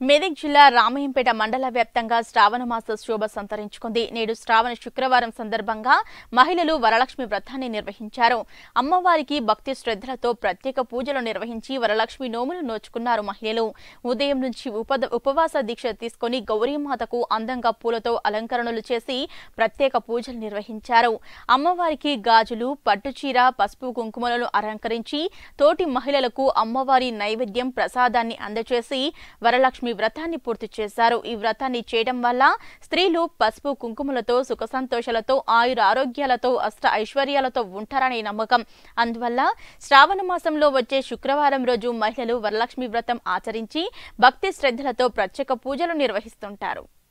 మెదక్ జిల్లా రామయ్యంపేట మండల వ్యాప్తంగా శ్రావణ మాస శోభ సంతరించుకుంది నేడు శ్రావణ శుక్రవారం సందర్భంగా మహిళలు వరలక్ష్మి వ్రతాన్ని నిర్వహించారు అమ్మవారికి భక్తి శ్రద్ధలతో ప్రత్యేక పూజలు నిర్వహించి వరలక్ష్మి నోములు నోచుకున్నారు మహిళలు ఉదయం నుంచి ఉపద ఉపవాస దీక్ష తీసుకుని గౌరీమాతకు అందంగా పూలతో అలంకరణలు చేసి ప్రత్యేక పూజలు నిర్వహించారు అమ్మవారికి గాజులు పట్టుచీర పసుపు కుంకుమలను అలంకరించి తోటి మహిళలకు అమ్మవారి నైవేద్యం ప్రసాదాన్ని అందజేసి వరలక్ష్మి వ్రతాన్ని పూర్తి చేశారు ఈ వ్రతాన్ని చేయడం వల్ల స్త్రీలు పసుపు కుంకుమలతో సుఖ సంతోషాలతో ఆయుర ఆరోగ్యాలతో అష్ట ఐశ్వర్యాలతో ఉంటారనే నమ్మకం అందువల్ల శ్రావణ మాసంలో వచ్చే శుక్రవారం రోజు మహిళలు వరలక్ష్మి వ్రతం ఆచరించి భక్తి శ్రద్ధలతో ప్రత్యేక పూజలు నిర్వహిస్తుంటారు